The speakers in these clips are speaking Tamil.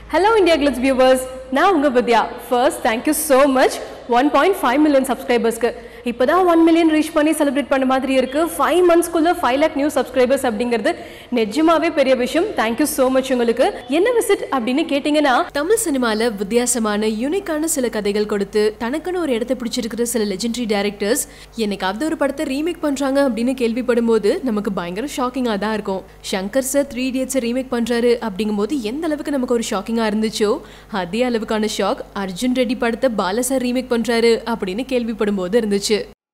ஹலோ இந்தியா கிளிட்ஸ் வியூவர்ஸ் நான் உங்கள் Vidya first thank you so much one point five million சப்ஸ்கிரைபர்ஸ்க்கு இப்போ தான் ஒன் மில்லியன் ரீச் பண்ணி செலிப்ரேட் பண்ண மாதிரி இருக்கு ஃபைவ் மந்த்ஸ்க்குள்ள ஃபைவ் லேக் நியூ சப்ஸ்கிரைபர்ஸ் அப்படிங்கிறது நிஜமாவே பெரிய விஷயம் தேங்க்யூ ஸோ மச் உங்களுக்கு என்ன விசிட் அப்படின்னு கேட்டிங்கன்னா தமிழ் சினிமால வித்தியாசமான யூனிக்கான சில கதைகள் கொடுத்து தனக்குன்னு ஒரு இடத்தை பிடிச்சிருக்கிற சில லெஜெண்டரி டேரக்டர்ஸ் என்னைக்காவது ஒரு படத்தை ரீமேக் பண்றாங்க அப்படின்னு கேள்விப்படும் போது நமக்கு பயங்கர ஷாக்கிங்காக தான் இருக்கும் சங்கர் சார் த்ரீ இடியட்ஸை ரீமேக் பண்றாரு அப்படிங்கும்போது எந்த அளவுக்கு நமக்கு ஒரு ஷாக்கிங்காக இருந்துச்சோ அதே அளவுக்கான ஷாக் அர்ஜுன் ரெட்டி படத்தை பால சார் ரீமேக் பண்றாரு அப்படின்னு கேள்விப்படும் போது இருந்துச்சு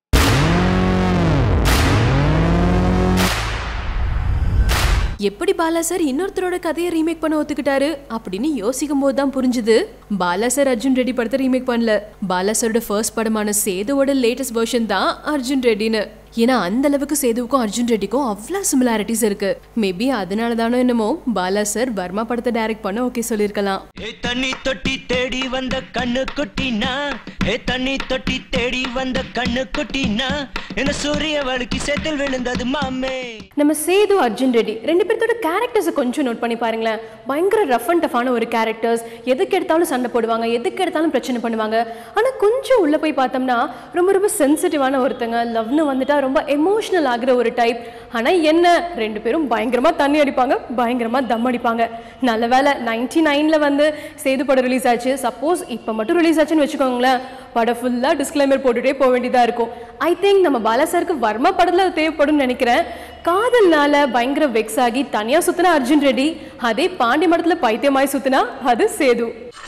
எப்படி பாலா சார் இன்னொருத்தரோட கதையை ரீமேக் பண்ண ஒத்துக்கிட்டாரு அப்படின்னு யோசிக்கும் போது தான் புரிஞ்சுது பாலா சார் அர்ஜுன் ரெட்டி படத்தை ரீமேக் பண்ணல பாலா சாரோட ஃபர்ஸ்ட் படமான சேதுவோட லேட்டஸ்ட் வெர்ஷன் தான் அர்ஜுன் ரெட்டின்னு ஏன்னா அந்த அளவுக்கு சேதுவுக்கும் அர்ஜுன் ரெட்டிக்கும் அவ்வளோ சிமிலாரிட்டிஸ் இருக்கு மேபி அதனால தானோ என்னமோ பாலா சார் வர்மா படத்தை டைரக்ட் பண்ண ஓகே சொல்லியிருக்கலாம் ஏ தண்ணி தொட்டி தேடி வந்த கண்ணு குட்டினா ஏ தண்ணி தொட்டி தேடி வந்த கண்ணு குட்டினா என்ன சூரிய வழுக்கி சேத்தில் விழுந்தது மாமே நம்ம சேது அர்ஜுன் ரெட்டி ரெண்டு பேர்த்தோட கேரக்டர்ஸை கொஞ்சம் நோட் பண்ணி பாருங்களேன் பயங்கர ரஃப் அண்ட் டஃபான ஒரு கேரக்டர்ஸ் எதுக்கு எடுத்தாலும் சண்டை போடுவாங்க எதுக்கு எடுத்தாலும் பிரச்சனை பண்ணுவாங்க ஆனால் கொஞ்சம் உள்ளே போய் பார்த்தோம்னா ரொம்ப ரொம்ப சென்சிட்டிவான ஒருத்தங்க லவ்னு வந்துட்டா ரொம்ப எமோஷனல் ஆகிற ஒரு டைப் ஆனால் என்ன ரெண்டு பேரும் பயங்கரமாக தண்ணி அடிப்பாங்க பயங்கரமாக தம் அடிப்பாங்க நல்ல வேலை நைன்டி நைனில் வந்து சேது படம் ரிலீஸ் ஆச்சு சப்போஸ் இப்போ மட்டும் ரிலீஸ் ஆச்சுன்னு வச்சுக்கோங்களேன் படம் ஃபுல்லாக டிஸ்க்ளைமர் போட்டுகிட்டே போக வேண்டியதாக இருக்கும் ஐ திங்க் நம்ம பாலா சாருக்கு வர்மா படத்தில் அது தேவைப்படும்னு நினைக்கிறேன் காதல்னால பயங்கர வெக்ஸ் ஆகி தனியாக சுற்றினா அர்ஜுன் ரெட்டி அதே பாண்டி மடத்தில் பைத்தியமாய் சுற்றினா அது சேது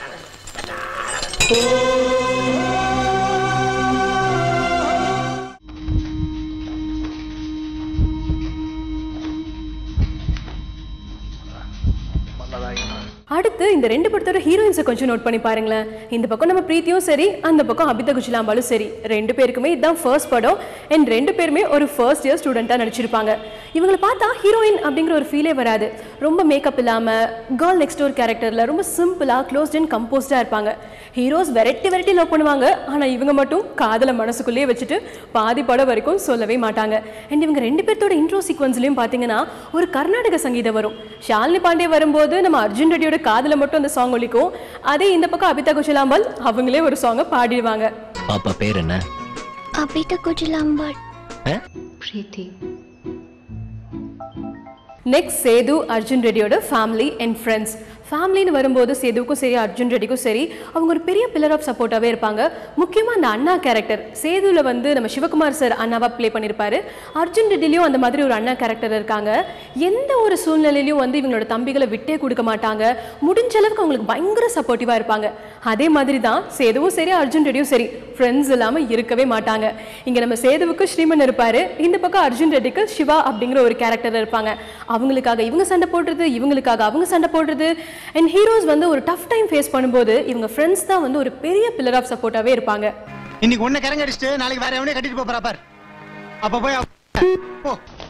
அடுத்து இந்த ரெண்டு படத்தோட ஹீரோயின்ஸை கொஞ்சம் நோட் பண்ணி பாருங்களேன் இந்த பக்கம் நம்ம பிரீத்தியும் சரி அந்த பக்கம் அபிதா குஜிலாம்பாலும் சரி ரெண்டு பேருக்குமே இதுதான் ஃபர்ஸ்ட் படம் அண்ட் ரெண்டு பேருமே ஒரு ஃபர்ஸ்ட் இயர் ஸ்டூடெண்ட்டாக நடிச்சிருப்பாங்க இவங்களை பார்த்தா ஹீரோயின் அப்படிங்கிற ஒரு ஃபீலே வராது ரொம்ப மேக்கப் இல்லாமல் கேர்ள் நெக்ஸ்ட் ஒரு கேரக்டரில் ரொம்ப சிம்பிளாக க்ளோஸ்ட் அண்ட் கம்போஸ்டாக இருப்பாங்க ஹீரோஸ் வெரைட்டி வெரைட்டி லவ் பண்ணுவாங்க ஆனால் இவங்க மட்டும் காதலை மனசுக்குள்ளேயே வச்சுட்டு பாதி படம் வரைக்கும் சொல்லவே மாட்டாங்க அண்ட் இவங்க ரெண்டு பேர்த்தோட இன்ட்ரோ சீக்வன்ஸ்லையும் பார்த்தீங்கன்னா ஒரு கர்நாடக சங்கீதம் வரும் ஷாலினி பாண்டே வரும்போது நம்ம அர்ஜுன் ரெட்டியோட காதில் மட்டும் அந்த சாங் ஒலிக்கும் அதே இந்த பக்கம் அபிதா குஷலாம்பால் அவங்களே ஒரு சாங்கை பாடிடுவாங்க பாப்பா பேர் என்ன அபிதா குஜலாம்பாள் Preeti. நெக்ஸ்ட் சேது அர்ஜுன் ரெட்டியோட ஃபேமிலி அண்ட் ஃப்ரெண்ட்ஸ் ஃபேமிலின்னு வரும்போது சேதுவுக்கும் சரி அர்ஜுன் ரெட்டிக்கும் சரி அவங்க ஒரு பெரிய பில்லர் ஆஃப் சப்போர்ட்டாகவே இருப்பாங்க முக்கியமாக அந்த அண்ணா கேரக்டர் சேதுவில் வந்து நம்ம சிவகுமார் சார் அண்ணாவா ப்ளே பண்ணியிருப்பாரு அர்ஜுன் ரெட்டிலையும் அந்த மாதிரி ஒரு அண்ணா கேரக்டர் இருக்காங்க எந்த ஒரு சூழ்நிலையிலையும் வந்து இவங்களோட தம்பிகளை விட்டே கொடுக்க மாட்டாங்க முடிஞ்ச அளவுக்கு அவங்களுக்கு பயங்கர சப்போர்ட்டிவாக இருப்பாங்க அதே மாதிரி தான் சேதுவும் சரி அர்ஜுன் ரெட்டியும் சரி ஃப்ரெண்ட்ஸ் இல்லாமல் இருக்கவே மாட்டாங்க இங்கே நம்ம சேதுவுக்கு ஸ்ரீமன் இருப்பார் இந்த பக்கம் அர்ஜுன் ரெட்டிக்கு சிவா அப்படிங்கிற ஒரு கேரக்டர் இருப்பாங்க அவங்களுக்காக இவங்க சண்டை போடுறது இவங்களுக்காக அவங்க சண்டை போடுறது அண்ட் ஹீரோஸ் வந்து ஒரு டஃப் டைம் ஃபேஸ் பண்ணும்போது இவங்க ஃப்ரெண்ட்ஸ் தான் வந்து ஒரு பெரிய பில்லர் ஆஃப் சப்போர்ட்டாகவே இருப்பாங்க இன்னைக்கு ஒண்ணு கரங்க அடிச்சுட்டு நாளைக்கு வேற எவனே கட்டிட்டு போறா பார் அப்ப போய் அவ- போ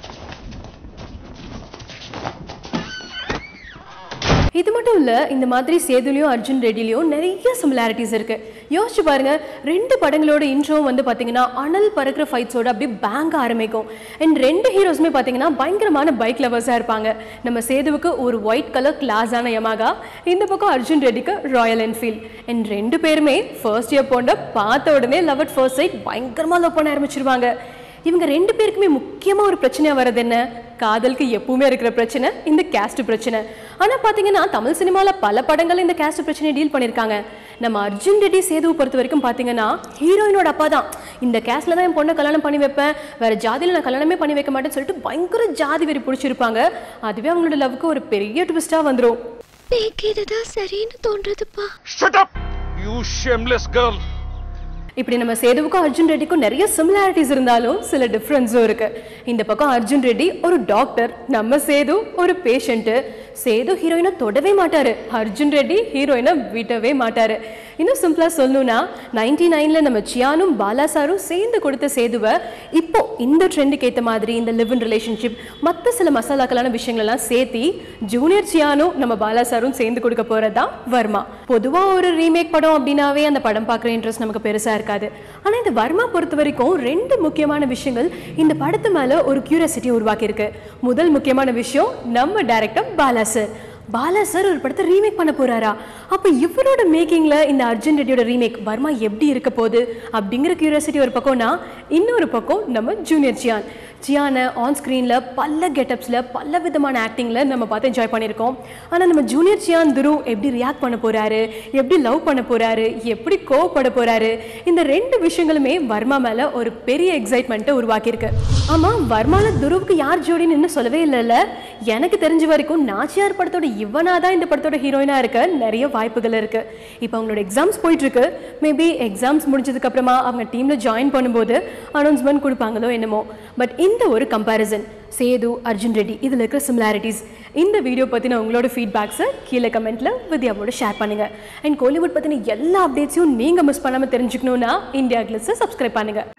இது மட்டும் இல்லை இந்த மாதிரி சேதுலையும் அர்ஜுன் ரெட்டிலையும் நிறைய சிமிலாரிட்டிஸ் இருக்கு யோசிச்சு பாருங்க ரெண்டு படங்களோட இன்ட்ரோவும் வந்து பார்த்தீங்கன்னா அனல் பறக்கிற ஃபைட்ஸோட அப்படியே பேங்க் ஆரம்பிக்கும் அண்ட் ரெண்டு ஹீரோஸுமே பார்த்தீங்கன்னா பயங்கரமான பைக் லவர்ஸாக இருப்பாங்க நம்ம சேதுவுக்கு ஒரு ஒயிட் கலர் கிளாஸான யமாகா இந்த பக்கம் அர்ஜுன் ரெட்டிக்கு ராயல் என்ஃபீல்ட் அண்ட் ரெண்டு பேருமே ஃபர்ஸ்ட் இயர் போண்ட பார்த்த உடனே லவ் அட் ஃபர்ஸ்ட் சைட் பயங்கரமாக லவ் பண்ண ஆரம்பிச்சிருவாங்க இவங்க ரெண்டு பேருக்குமே முக்கியமாக ஒரு பிரச்சனையாக வர்றது என்ன காதலுக்கு எப்பவுமே இருக்கிற பிரச்சனை இந்த கேஸ்ட் பிரச்சனை ஆனால் பார்த்தீங்கன்னா தமிழ் சினிமாவில் பல படங்கள் இந்த கேஸ்ட் பிரச்சனையை டீல் பண்ணியிருக்காங்க நம்ம அர்ஜுன் ரெட்டி சேதுவை பொறுத்த வரைக்கும் பார்த்தீங்கன்னா ஹீரோயினோட அப்பா தான் இந்த கேஸ்டில் தான் என் பொண்ணை கல்யாணம் பண்ணி வைப்பேன் வேறு ஜாதியில் நான் கல்யாணமே பண்ணி வைக்க மாட்டேன்னு சொல்லிட்டு பயங்கர ஜாதி வெறி பிடிச்சிருப்பாங்க அதுவே அவங்களோட லவ்க்கு ஒரு பெரிய ட்விஸ்ட்டாக வந்துடும் எனக்கு இதுதான் சரின்னு தோன்றதுப்பா Shut up, you shameless girl! இப்படி நம்ம சேதுவுக்கும் அர்ஜுன் ரெட்டிக்கும் நிறைய சிமிலாரிட்டிஸ் இருந்தாலும் சில டிஃப்ரென்ஸும் இருக்கு இந்த பக்கம் அர்ஜுன் ரெட்டி ஒரு டாக்டர் நம்ம சேது ஒரு பேஷண்ட்டு சேது ஹீரோயினை தொடவே மாட்டாரு அர்ஜுன் ரெட்டி ஹீரோயினை விடவே மாட்டாரு இன்னும் சிம்பிளா சொல்லணும்னா நைன்டி நைன்ல நம்ம சியானும் பாலா சாரும் சேர்ந்து கொடுத்த சேதுவை இப்போ இந்த ட்ரெண்டுக்கு ஏற்ற மாதிரி இந்த லிவ் இன் ரிலேஷன்ஷிப் மற்ற சில மசாலாக்களான விஷயங்களெல்லாம் சேர்த்தி ஜூனியர் சியானும் நம்ம பாலா சாரும் சேர்ந்து கொடுக்க போறது தான் வர்மா பொதுவாக ஒரு ரீமேக் படம் அப்படின்னாவே அந்த படம் பார்க்குற இன்ட்ரெஸ்ட் நமக்கு பெருசாக இருக்காது ஆனால் இந்த வர்மா பொறுத்த வரைக்கும் ரெண்டு முக்கியமான விஷயங்கள் இந்த படத்து மேலே ஒரு கியூரியாசிட்டி உருவாக்கியிருக்கு முதல் முக்கியமான விஷயம் நம்ம director Bala sir Bala sir ஒரு படத்தை ரீமேக் பண்ண போறாரா அப்போ இவரோட மேக்கிங்ல இந்த அர்ஜுன் ரெட்டியோட ரீமேக் வர்மா எப்படி இருக்க போகுது அப்படிங்கிற கியூரியாசிட்டி ஒரு பக்கம்னா இன்னொரு பக்கம் நம்ம ஜூனியர் சியான் சியானை ஆன் ஸ்க்ரீனில் பல கெட்டப்ஸில் பல விதமான ஆக்டிங்கில் நம்ம பார்த்து என்ஜாய் பண்ணியிருக்கோம் ஆனால் நம்ம ஜூனியர் சியான் துரு எப்படி ரியாக்ட் பண்ண போறாரு எப்படி லவ் பண்ண போறாரு எப்படி கோவப்பட போறாரு இந்த ரெண்டு விஷயங்களுமே வர்மா மேலே ஒரு பெரிய எக்ஸைட்மெண்ட்டை உருவாக்கியிருக்கு ஆமாம் வர்மால துருவுக்கு யார் ஜோடின்னு இன்னும் சொல்லவே இல்லைல்ல எனக்கு தெரிஞ்ச வரைக்கும் நாச்சியார் படத்தோட இவனா தான் இந்த படத்தோட ஹீரோயினா இருக்க நிறைய வாய்ப்புகள் இருக்கு இப்போ அவங்களோட எக்ஸாம்ஸ் போயிட்டு இருக்கு மேபி எக்ஸாம்ஸ் முடிஞ்சதுக்கு அப்புறமா அவங்க டீம்ல ஜாயின் பண்ணும்போது அனௌன்ஸ்மெண்ட் கொடுப்பாங்களோ என்னமோ பட் இந்த ஒரு கம்பேரிசன் சேது அர்ஜுன் ரெட்டி இதில் இருக்கிற சிமிலாரிட்டிஸ் இந்த வீடியோ பற்றின உங்களோட ஃபீட்பேக்ஸை கீழே கமெண்ட்டில் வித்யாவோட ஷேர் பண்ணுங்கள் அண்ட் கோலிவுட் பற்றின எல்லா அப்டேட்ஸையும் நீங்கள் மிஸ் பண்ணாமல் தெரிஞ்சுக்கணுன்னா இந்தியா கிளிஸை சப்ஸ்கிரைப் பண்ணுங்கள்